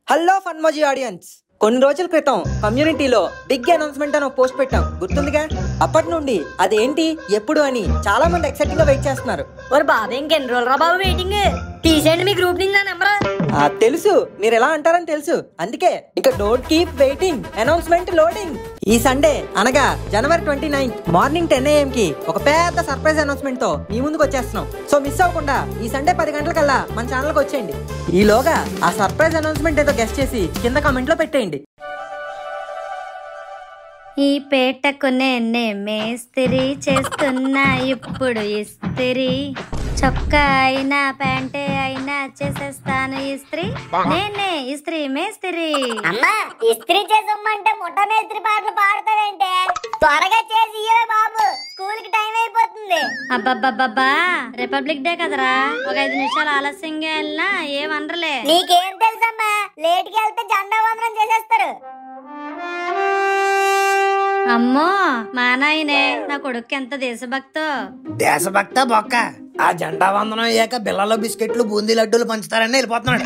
Hello Funmoji audience కొన్ని రోజుల క్రితం కమ్యూనిటీలో బిగ్ అనౌన్స్మెంట్ అని ఒక పోస్ట్ పెట్టాం గుర్తుందిగా అప్పటి నుండి అదేంటి ఎప్పుడు అని చాలా మంది ఎక్సైటింగ్ గా వెయిట్ చేస్తున్నారు మరి బాబు ఇంకెన్ని రోజులు రా బాబు వెయిటింగ్ తీసేయండి మీ గ్రూప్ నుంచి నా నెంబర్ ఆ, తెలుసు మీరు ఎలా అంటారని తెలుసు అందుకే ఇక don't keep waiting announcement loading ఈ సండే అనగా January twenty ninth morning ten AM కి ఒక పెద్ద సర్ప్రైజ్ అనౌన్స్మెంట్ తో మీ ముందుకు వచ్చేస్తున్నాం సో మిస్ అవ్వకుండా ఈ సండే పది గంటలకల్లా మన ఛానల్ కి వచ్చేయండి ఈలోగా ఆ సర్ప్రైజ్ అనౌన్స్మెంట్ ఏదో గెస్ట్ చేసి కింద కామెంట్ లో పెట్టేయండి ఈ పేటకు నేనే మేస్తిరి చేస్తున్నా ఇప్పుడు ఇస్తిరి చొక్కా అయినా ప్యాంటే అయినా చేసేస్తాను ఇస్త్రీ నేనే ఇస్త్రీ మేస్తిరి అమ్మా ఇస్త్రీ చేసమ్మంటే ముఠ మేస్త్రి పాటలు పాడతావేంటే త్వరగా చేసి ఇయ్యవే బాబు స్కూల్ కి టైం అయిపోతుంది అబ్బబ్బబ్బబ్బా రిపబ్లిక్ డే కదరా ఒక ఐదు నిమిషాలు ఆలస్యంగా వెళ్ళినా ఏమనరలే నీకేం తెలుసమ్మా లేట్ కి వెళ్తే జెండా వందనం చేసేస్తారు అమ్మో మా నాయనే నా కొడుకు ఎంత దేశభక్తో దేశభక్త బొక్క ఆ జెండా వందనం అయ్యాక బిళ్ళలో బిస్కెట్లు బూందీ లడ్డూలు పంచుతారని వెళ్ళిపోతున్నాడు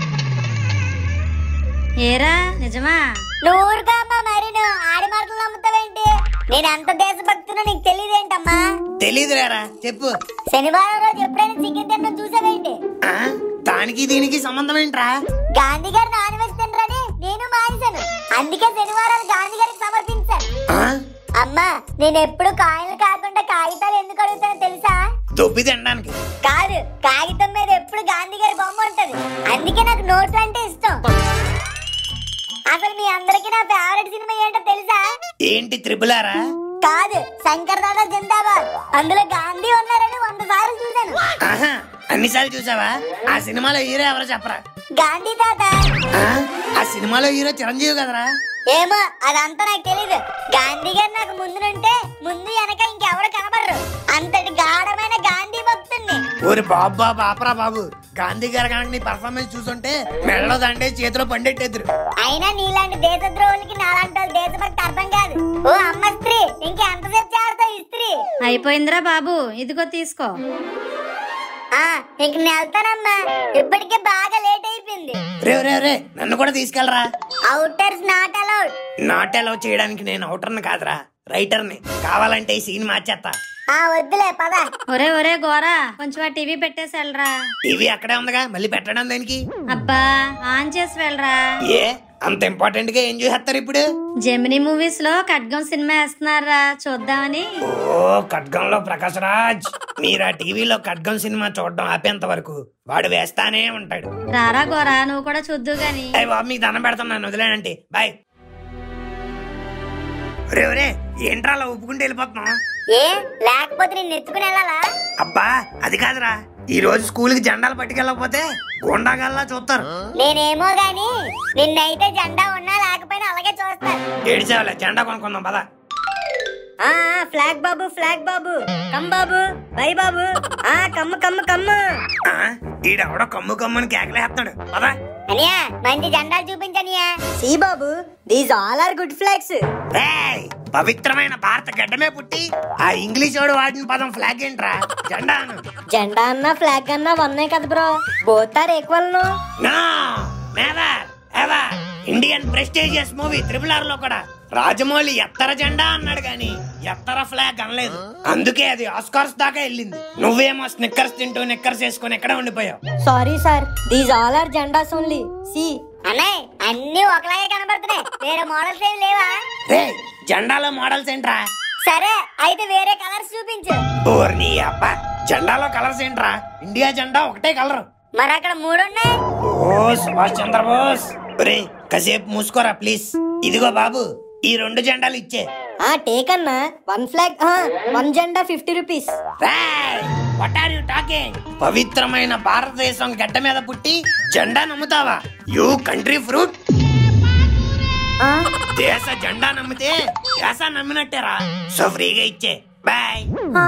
ఏరా నిజమా నూరుగా అమ్మా మరి నువ్వు ఆడి మాటలు నమ్ముతావేంటి నేను ఎంత దేశభక్తునో నీకు తెలియదేంటమ్మా తెలీదులేరా చెప్పు శనివారం రోజు ఎప్పుడైనా చికెన్ తినడం చూసావేంటి ఆ దానికి దీనికి సంబంధం ఏంట్రా గాంధీ గారు నాన్ వెజ్ తినరని నేను మానేశాను అందుకే శనివారాలు గాంధీ గారికి సమర్పించాను ఆ? అమ్మా నేను ఎప్పుడు కాయలు కాకుండా కాగితాలు ఎందుకు అడుగుతానో తెలుసా దొబ్బి తినడానికి కాదు కాగితం మీద ఎప్పుడు గాంధీ గారి బొమ్మ ఉంటది అందుకే నాకు నోట్లు అంటే ఇష్టం అసలు మీ అందరికి నా ఫేవరెట్ సినిమా ఏంటో తెలుసా ఏంటి త్రిపులారా కాదు శంకర్ దాదా జిందాబాద్ అందులో గాంధీ ఉన్నారని వంద సార్లు చూశాను ఆహా అన్నిసార్లు చూసావా ఆ సినిమాలో హీరో ఎవరో చెప్పరా గాంధీ తాత ఆ? ఆ సినిమాలో హీరో చిరంజీవి కదరా ఏమో అదంతా నాకు తెలీదు గాంధీ గారు నాకు ముందు నుంటే ముందు వెనక ఇంకెవరు కనబడరు అంతటి గాఢమైన గాంధీ భక్తుణ్ణి ఊరి బాబు బాబు ఆపరా బాబు గాంధీ గారు కనుక నీ పర్ఫార్మెన్స్ చూస్తుంటే మెడలో దండే చేతిలో పండెట్టేద్దరు అయినా నీలాంటి దేశద్రోహులకి నాలాంటి వాళ్ళు దేశభక్తి అర్థం కాదు ఓ అమ్మ స్త్రీ ఇంకెంతసేపు చేస్తావు ఈ స్త్రీ అయిపోయిందిరా బాబు ఇదిగో తీసుకో ఆ ఇంక నేను వెళ్తానమ్మా ఇప్పటికే బాగా లేట్ అయిపోయింది రే రే రే నన్ను కూడా తీసుకెళ్ళరా outers not allowed not allow చేయడానికి నేను అవుటర్ని కాదురా రైటర్ని కావాలంటే ఈ సీన్ మార్చేస్తా ఆ వద్దులే పద ఒరే ఒరే గోరా కొంచెం ఆ టీవీ పెట్టేసి వెళ్ళరా టీవీ అక్కడే ఉందిగా మళ్ళీ పెట్టడం దానికి అబ్బా ఆన్ చేసి వెళ్ళరా ఏ అంత ఇంపార్టెంట్ గా ఏం చూసేస్తారు ఇప్పుడు జెమినీ మూవీస్ లో ఖడ్గం సినిమా వేస్తున్నారా చూద్దామని ఓ ఖడ్గంలో ప్రకాశ్ రాజ్ మీరు ఆ టీవీలో ఖడ్గం సినిమా చూడడం ఆపేంత వరకు వాడు వేస్తానే ఉంటాడు రారా గోరా నువ్వు కూడా చూద్దు గాని అయ్యి బాబు మీకు దండం పెడతాను వదిలేనంటే బాయ్ రే రే ఏంట్రా అలా ఒప్పుకుంటే వెళ్ళిపోతున్నాం ఏ లేకపోతే నేను ఎత్తుకుని వెళ్ళాలా అబ్బా అది కాదురా ఈ రోజు స్కూల్ కి జెండాలు పట్టుకెళ్ళకపోతే గుండాగల్లా చూస్తారు నేనేమో గాని నిన్నైతే జెండా ఉన్నా లేకపోయినా అలాగే చూస్తాను ఏడిచేవాళ్ళ జెండా కొనుక్కుందాం పదా ఆ ఫ్లాగ్ బాబు ఫ్లాగ్ బాబు కమ్ బాబు బై బాబు ఆ కమ్ము కమ్ము కమ్ము ఈడెవడో కమ్ము కమ్ముని కేకలేస్తున్నాడు పదా అనియా మంచి జెండాలు చూపించనియా సి బాబు these all are good flags రేయ్, పవిత్రమైన భారత గడ్డమే పుట్టి ఆ ఇంగ్లీష్ వాడు వాడిన పదం ఫ్లాగ్ ఏంట్రా జెండా అను జెండా అన్నా ఫ్లాగ్ అన్నా వన్నే కదా bro both are equal no no never ever Indian prestigious movie triple R లో కూడా రాజమౌళి ఎత్తర జెండా అన్నాడు గాని ఎత్తర ఫ్లాగ్ అనలేదు అందుకే అది ఆస్కార్స్ దాకా వెళ్ళింది నువ్వేమో స్నిక్కర్స్ తింటూ నిక్కర్స్ వేసుకొని ఎక్కడ ఉండిపోయావు sorry sir these all are జెండాస్ ఓన్లీ సి అన్నయ్య అన్ని ఒకలాగే కనబడుతున్నాయి వేరే మోడల్స్ ఏమి లేవా రే జెండాలో మోడల్స్ ఏంట్రా సరే అయితే వేరే కలర్స్ చూపించు ఓర్ని అబ్బా జెండాలో కలర్స్ ఏంట్రా ఇండియా జెండా ఒకటే కలర్ మరి అక్కడ మూడు ఉన్నాయి ఓ సుభాష్ చంద్రబోస్ రే కాసేపు మూసుకోరా ప్లీజ్ ఇదిగో బాబు ఈ రెండు జెండాలు ఇచ్చే ఆ టేక్ అన్నా వన్ ఫ్లాగ్ వన్ జెండా fifty rupees what are you talking పవిత్రమైన భారతదేశం గడ్డ మీద పుట్టి జెండా నమ్ముతావా యూ కంట్రీ ఫ్రూట్ దేశ జెండా నమ్మితే దేశ నమ్మినట్టేరా సో ఫ్రీగా ఇచ్చే బాయ్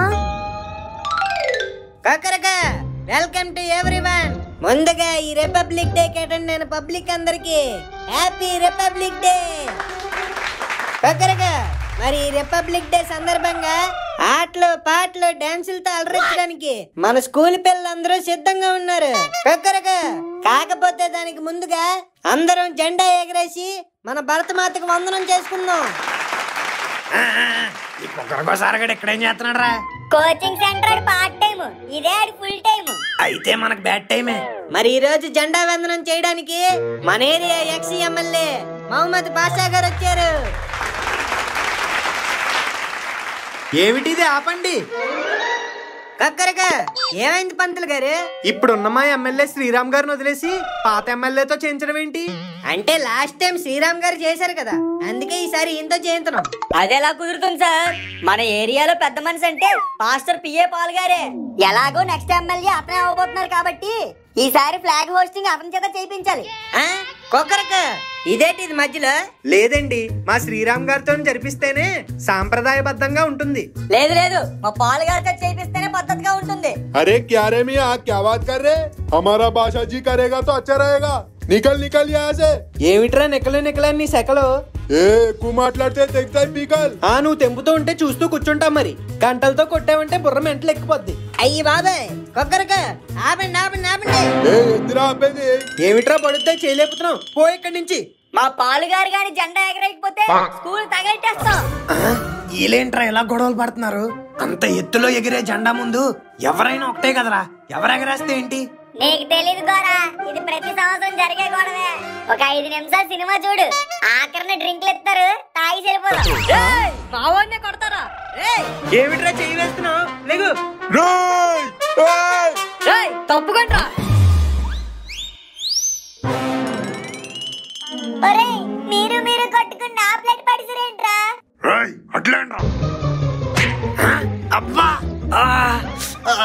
వెల్కమ్ టు ఎవ్రీవన్ ముందుగా ఈ రిపబ్లిక్ డే అటెండ్ నేను పబ్లిక్ అందరికి హ్యాపీ రిపబ్లిక్ డే ఒకరుగా మరి ఈ రిపబ్లిక్ డే సందర్భంగా ఆటలు పాటలు డాన్సులతో అలరించడానికి మన స్కూల్ పిల్లలందరూ సిద్ధంగా ఉన్నారు ఒక్కరుగా కాకపోతే దానికి ముందుగా అందరం జెండా ఎగరేసి మన భరతమాతకు వందనం చేసుకుందాం ఆ, ఆ, ఆ, ఈ పొగరకోసారి గడు ఇక్కడేం చేస్తున్నాడు రా కోచింగ్ సెంటర్ పార్ట్ టైం ఇదే ఆడి ఫుల్ టైం అయితే మనకు బ్యాడ్ టైమే మరి ఈ రోజు జెండా వందనం చేయడానికి మన area ex MLA Mohammed Basha గారు వచ్చారు ఏమిటిది ఆపండి కక్కరక ఏమైంది పంతులు గారు ఇప్పుడున్న మా ఎమ్మెల్యే శ్రీరామ్ గారిని వదిలేసి పాత ఎమ్మెల్యేతో చేయించడం ఏంటి అంటే లాస్ట్ టైం శ్రీరామ్ గారు చేశారు కదా అందుకే ఈసారి ఈయనతో చేయించున్నాం అది ఎలా కుదురుతుంది సార్ మన ఏరియాలో పెద్ద మనిషి అంటే పాస్టర్ పిఏ పాల్ గారే ఎలాగో నెక్స్ట్ ఎమ్మెల్యే అతనే అవ్వబోతున్నారు కాబట్టి ఈసారి ఫ్లాగ్ హోస్టింగ్ అతని చేత చేయించాలి ఆ? కొక్కరక ఇదేంటి ఇది మధ్యలో లేదండి మా శ్రీరామ్ గారితో జరిపిస్తేనే సాంప్రదాయబద్ధంగా ఉంటుంది లేదు లేదు మా పాల్ గారితో చేపిస్తేనే పద్ధతిగా ఉంటుంది अरे क्या रे मियाँ क्या बात कर रहे हमारा बादशाह जी करेगा तो अच्छा रहेगा निकल निकल यहाँ से ఏమిట్రా నిక్కలు నిక్కలని నీ సెకలు ए ఎక్కువ మాట్లాడితే తెగుతాయి పీకల్ ఆ నువ్వు తెంపుతూ ఉంటే చూస్తూ కూర్చుంటాం మరి గంటలతో కొట్టావంటే బుర్ర మెంటలు ఎక్కిపోద్ది అయ్యి బాబాయ్ కొక్కరక ఆపండి ఆపండి ఆపండి ఏ ఎందురా ఆపేది ఏమిట్రా పడుద్దా చేయలేపుతున్నావు పో ఇక్కడి నుంచి మా పాలు గారు గాని జెండా ఎగరేయకపోతే స్కూల్ తగలెట్టేస్తాం ఆ, వీళ్ళేంట్రా ఇలా గొడవలు పడుతున్నారు అంత ఎత్తులో ఎగిరే జెండా ముందు ఎవరైనా ఒకటే కదరా ఎవరు ఎగరేస్తే ఏంటి నీకు తెలీదు గోరా ఇది ప్రతి సంవత్సరం జరిగే గొడవే ఒక ఐదు నిమిషాలు సినిమా చూడు ఆఖరిని డ్రింక్లు ఇస్తారు తాగి సరిపోతాం మావాడినే కొడతారా ఏమిట్రా చేయి వేస్తున్నావు లేగు రేయ్! ఏయ్! తప్పుకుంటా ఒరేయ్ మీరు మీరు కొట్టుకుని నా ప్లేట్ పడిసిరేంట్రా అట్లేంట్రా అబ్బా ఆ, ఆ.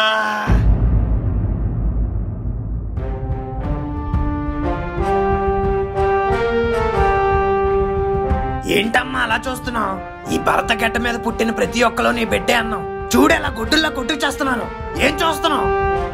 ఏంటమ్మా అలా చూస్తున్నావు ఈ భరత గడ్డ మీద పుట్టిన ప్రతి ఒక్కలో నీ బిడ్డే అన్నావు చూడు ఎలా గుడ్డుల్లా కొట్టు చేస్తున్నారు ఏం చూస్తున్నావు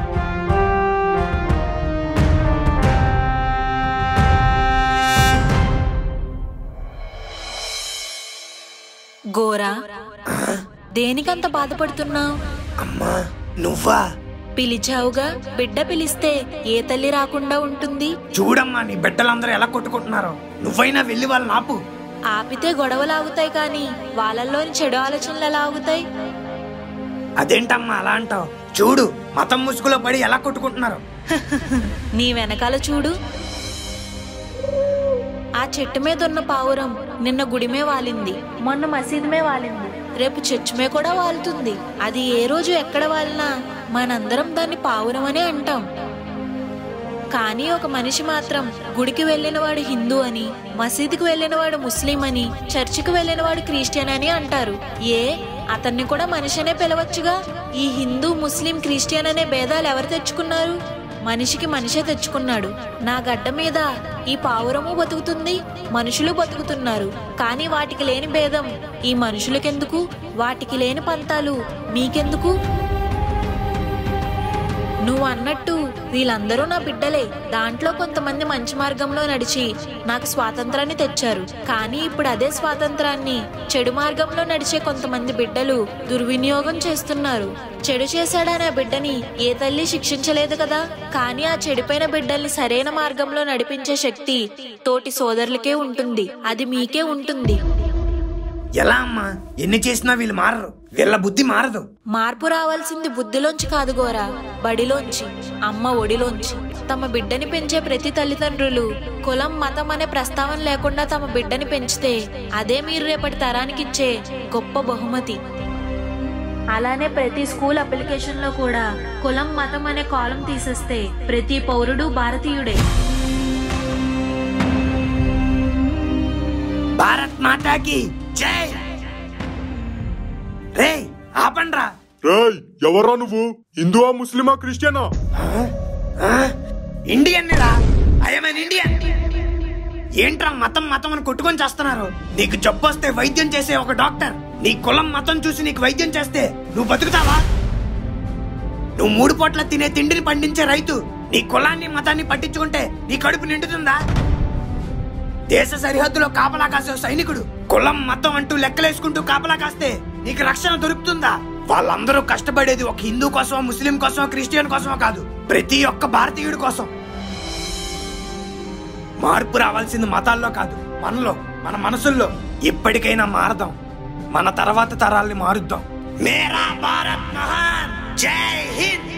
గోరా దేనికంత బాధపడుతున్నావు అమ్మా నువ్వా పిలిచావుగా బిడ్డ పిలిస్తే ఏ తల్లి రాకుండా ఉంటుంది చూడమ్మా నీ బిడ్డలందరూ ఎలా కొట్టుకుంటున్నారు నువ్వైనా వెళ్ళి వాళ్ళని ఆపు ఆపితే గొడవలు ఆగుతాయి కానీ వాళ్ళల్లోని చెడు ఆలోచనలు ఎలా ఆగుతాయి అదేంటమ్మా అలా అంటావు చూడు మతం ముసుగులో పడి ఎలా కొట్టుకుంటున్నారు నీ వెనకాల చూడు ఆ చెట్టు మీద ఉన్న పావురం నిన్న గుడిమే వాలింది మొన్న మసీదుమే వాలింది రేపు చర్చిమే కూడా వాలుతుంది అది ఏ రోజు ఎక్కడ వాలినా మనందరం దాన్ని పావురం అనే అంటాం కానీ ఒక మనిషి మాత్రం గుడికి వెళ్ళినవాడు హిందూ అని మసీదుకి వెళ్ళినవాడు ముస్లిం అని చర్చికి వెళ్ళినవాడు క్రిస్టియన్ అని అంటారు ఏ అతన్ని కూడా మనిషినే పిలవచ్చుగా ఈ హిందూ ముస్లిం క్రిస్టియన్ అనే భేదాలు ఎవరు తెచ్చుకున్నారు మనిషికి మనిషే తెచ్చుకున్నాడు నా గడ్డ మీద ఈ పావురము బతుకుతుంది మనుషులు బతుకుతున్నారు కానీ వాటికి లేని భేదం ఈ మనుషులకెందుకు వాటికి లేని పంతాలు మీకెందుకు నువ్వు అన్నట్టు వీళ్ళందరూ నా బిడ్డలే దాంట్లో కొంతమంది మంచి మార్గంలో నడిచి నాకు స్వాతంత్రాన్ని తెచ్చారు కానీ ఇప్పుడు అదే స్వాతంత్రాన్ని చెడు మార్గంలో నడిచే కొంతమంది బిడ్డలు దుర్వినియోగం చేస్తున్నారు చెడు చేశాడని ఆ బిడ్డని ఏ తల్లి శిక్షించలేదు కదా కానీ ఆ చెడిపోయిన బిడ్డల్ని సరైన మార్గంలో నడిపించే శక్తి తోటి సోదరులకే ఉంటుంది అది మీకే ఉంటుంది ఎలా అమ్మా ఎన్ని చేసినా వీళ్ళు మారరు వీళ్ళ బుద్ధి మారదు మార్పు రావాల్సింది బుద్ధిలోంచి కాదు గోరా బడిలోంచి అమ్మ ఒడిలోంచి తమ బిడ్డని పెంచే ప్రతి తల్లిదండ్రులు కులం మతం అనే ప్రస్తావన లేకుండా తమ బిడ్డని పెంచితే అదే మీరు రేపటి తరానికి ఇచ్చే గొప్ప బహుమతి అలానే ప్రతి స్కూల్ అప్లికేషన్ లో కూడా కులం మతం అనే కాలం తీసేస్తే ప్రతి పౌరుడు భారతీయుడే భారత్ మాతాకి జై రే ఆపండ్రా రేయ్ ఎవర్రా నువ్వు హిందువా ముస్లిమా క్రిస్టియనా ఇండియన్ రా ఐఎమ్ ఇండియన్ ఏంట్రా మతం మతం అని కొట్టుకొని చేస్తున్నారు నీకు జబ్బు వస్తే వైద్యం చేసే ఒక డాక్టర్ నీ కులం మతం చూసి నీకు వైద్యం చేస్తే నువ్వు బతుకుతావా నువ్వు మూడు పూట్ల తినే తిండిని పండించే రైతు నీ కులాన్ని మతాన్ని పట్టించుకుంటే నీ కడుపు నిండుతుందా దేశ సరిహద్దులో కాపలా కాసే సైనికుడు కులం మతం అంటూ లెక్కలేసుకుంటూ కాపలా కాస్తే నీకు రక్షణ దొరుకుతుందా వాళ్ళందరూ కష్టపడేది ఒక హిందూ కోసమో ముస్లిం కోసమో క్రిస్టియన్ కోసమో కాదు ప్రతి ఒక్క భారతీయుడి కోసం మార్పు రావాల్సింది మతాల్లో కాదు మనలో మన మనసుల్లో ఇప్పటికైనా మారదాం మన తర్వాత తరాల్ని మారుద్దాం మేరా భారత్ మహాన్ జై హింద్